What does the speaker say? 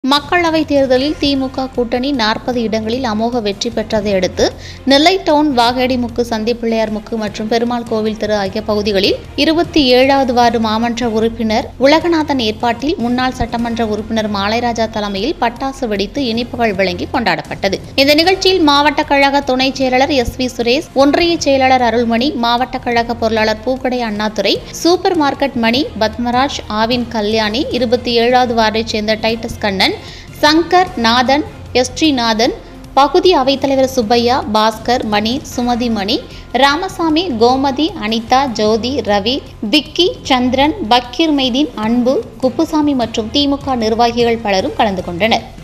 மக்களவைத் தேர்தலில் திமுக கூட்டணி நாற்பது இடங்களில் அமோக வெற்றி பெற்றதை அடுத்து நெல்லை டவுன் வாகேடிமுக்கு சந்திப்பிள்ளையார் முக்கு மற்றும் பெருமாள் கோவில் தெரு ஆகிய பகுதிகளில் இருபத்தி ஏழாவது வார்டு மாமன்ற உறுப்பினர் உலகநாதன் ஏற்பாட்டில் முன்னாள் சட்டமன்ற உறுப்பினர் மாலைராஜா தலைமையில் பட்டாசு வெடித்து இனிப்புகள் வழங்கி கொண்டாடப்பட்டது இந்த நிகழ்ச்சியில் மாவட்ட கழக துணைச் செயலாளர் எஸ் வி சுரேஷ் ஒன்றிய செயலாளர் அருள்மணி மாவட்ட கழக பொருளாளர் பூக்கடை அண்ணாதுரை சூப்பர் மார்க்கெட் மணி பத்மராஜ் ஆவின் கல்யாணி இருபத்தி ஏழாவது வார்டைச் சேர்ந்த டைட்டஸ் கண்ணன் சங்கர் நாதன் எஸ் டி நாதன் பகுதி அவைத்தலைவர் சுப்பையா பாஸ்கர் மணி சுமதி மணி ராமசாமி கோமதி அனிதா ஜோதி ரவி விக்கி சந்திரன் பக்கீர் மைதீன் அன்பு குப்புசாமி மற்றும் திமுக நிர்வாகிகள் பலரும் கலந்து கொண்டனர்